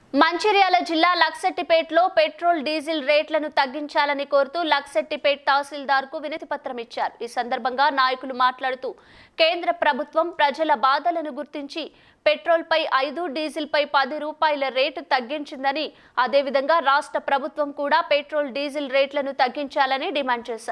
మంచిర్యాల జిల్లా లక్సెట్టిపేటలో petrol diesel రేట్లను తగ్గించాలని కోరుతూ లక్సెట్టిపేట్ తహసీల్దార్కు వినతి పత్రం ఇచ్చారు ఈ సందర్భంగా నాయకులు మాట్లాడుతూ కేంద్ర ప్రభుత్వం ప్రజల బాధలను గుర్తించి పెట్రోల్పై ఐదు డీజిల్పై పది రూపాయల రేటు తగ్గించిందని అదేవిధంగా రాష్ట్ర ప్రభుత్వం కూడా పెట్రోల్ డీజిల్ రేట్లను తగ్గించాలని డిమాండ్ చేశారు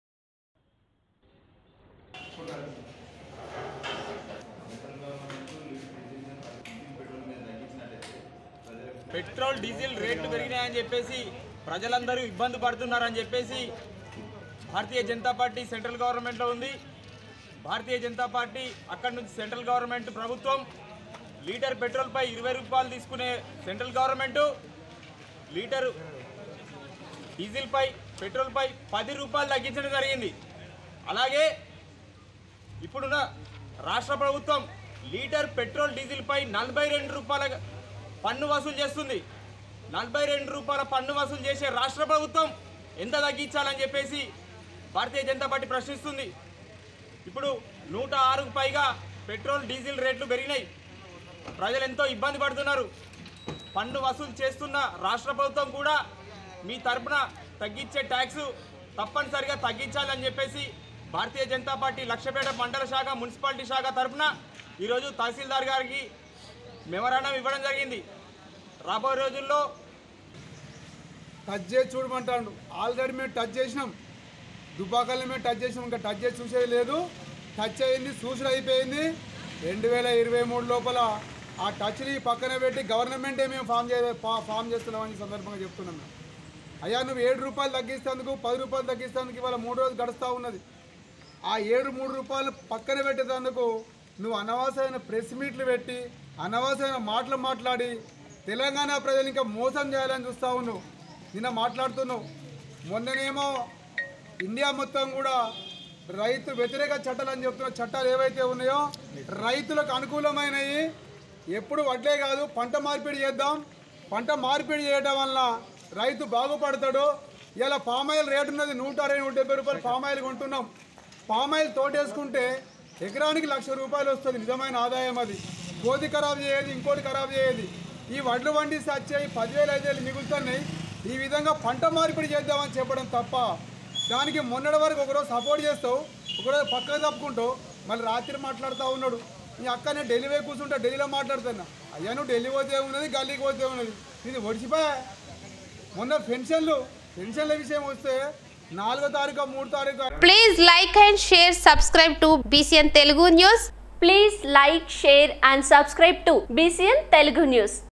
పెట్రోల్ డీజిల్ రేట్లు పెరిగినాయని చెప్పేసి ప్రజలందరూ ఇబ్బంది పడుతున్నారని చెప్పేసి భారతీయ జనతా పార్టీ సెంట్రల్ గవర్నమెంట్లో ఉంది భారతీయ జనతా పార్టీ అక్కడి నుంచి సెంట్రల్ గవర్నమెంట్ ప్రభుత్వం లీటర్ పెట్రోల్పై ఇరవై రూపాయలు తీసుకునే సెంట్రల్ గవర్నమెంటు లీటరు డీజిల్పై పెట్రోల్పై పది రూపాయలు తగ్గించడం జరిగింది అలాగే ఇప్పుడున్న రాష్ట్ర ప్రభుత్వం లీటర్ పెట్రోల్ డీజిల్పై నలభై రెండు రూపాయల పన్ను వసూలు చేస్తుంది నలభై రెండు రూపాయల పన్ను వసూలు చేసే రాష్ట్ర ప్రభుత్వం ఎంత తగ్గించాలని చెప్పేసి భారతీయ జనతా పార్టీ ప్రశ్నిస్తుంది ఇప్పుడు నూట ఆరుకు పైగా పెట్రోల్ డీజిల్ రేట్లు పెరిగినాయి ప్రజలు ఎంతో ఇబ్బంది పడుతున్నారు పన్ను వసూలు చేస్తున్న రాష్ట్ర ప్రభుత్వం కూడా మీ తరపున తగ్గించే ట్యాక్స్ తప్పనిసరిగా తగ్గించాలని చెప్పేసి భారతీయ జనతా పార్టీ లక్షపేట మండల శాఖ మున్సిపాలిటీ శాఖ తరపున ఈరోజు తహసీల్దార్ గారికి మెమరాండం ఇవ్వడం జరిగింది రాబోయే రోజుల్లో టచ్ చేసి చూడమంటాడు ఆల్రెడీ మేము టచ్ చేసినాం దుబ్బాకల్ని మేము టచ్ చేసినాం ఇంకా టచ్ చేసి చూసేది లేదు టచ్ అయింది చూసుడు అయిపోయింది రెండు వేల ఇరవై మూడు లోపల ఆ టచ్ని పక్కన పెట్టి గవర్నమెంటే మేము ఫామ్ చే ఫా- ఫామ్ చేస్తున్నామని ఈ సందర్భంగా చెప్తున్నాం మేము. అయ్యా నువ్వు ఏడు రూపాయలు తగ్గిస్తేందుకు పది రూపాయలు తగ్గిస్తేందుకు ఇవాళ మూడు రోజులు గడుస్తూ ఉన్నది ఆ ఏడు మూడు రూపాయలు పక్కన పెట్టేందుకు నువ్వు అనవసరమైన ప్రెస్ మీట్లు పెట్టి అనవసరమైన మాటలు మాట్లాడి తెలంగాణ ప్రజలు ఇంకా మోసం చేయాలని చూస్తా ఉన్నావు నిన్న మాట్లాడుతున్నావు మొన్ననేమో ఇండియా మొత్తం కూడా రైతు వ్యతిరేక చట్టాలు అని చెప్తున్న చట్టాలు ఏవైతే ఉన్నాయో రైతులకు అనుకూలమైనవి ఎప్పుడు వడ్లే కాదు పంట మార్పిడి చేద్దాం పంట మార్పిడి చేయడం వల్ల రైతు బాగుపడతాడు ఇలా పామాయిల్ రేటు ఉన్నది నూట అరవై నూట డెబ్బై రూపాయలు పామాయిల్ కొంటున్నాం పామాయిల్ తోటేసుకుంటే ఎకరానికి లక్ష రూపాయలు వస్తుంది నిజమైన ఆదాయం అది కోది ఖరాబ్ చేయదు ఇంకోటి ఖరాబ్ చేయదు ఈ వడ్లు వండి సచ్చాయి పదివేలు ఐదు వేలు మిగులుతున్నాయి ఈ విధంగా పంట మార్పిడి చేద్దామని చెప్పడం తప్ప దానికి మొన్నటి వరకు ఒకరోజు సపోర్ట్ చేస్తావు ఒకరోజు పక్కకు తప్పుకుంటావు మళ్ళీ రాత్రి మాట్లాడుతూ ఉన్నాడు నీ అక్క నేను ఢిల్లీ పోయి కూర్చుంటా ఢిల్లీలో మాట్లాడుతున్నా అయ్యా నువ్వు ఢిల్లీ పోతే ఉన్నది గల్లీకి పోతే ఉన్నది ఇది ఒడిచిపోయా మొన్న పెన్షన్లు పెన్షన్ల విషయం వస్తే నాలుగో తారీఖు మూడు తారీఖు Please like and share, subscribe to BCN Telugu News. Please like share and subscribe to BCN Telugu news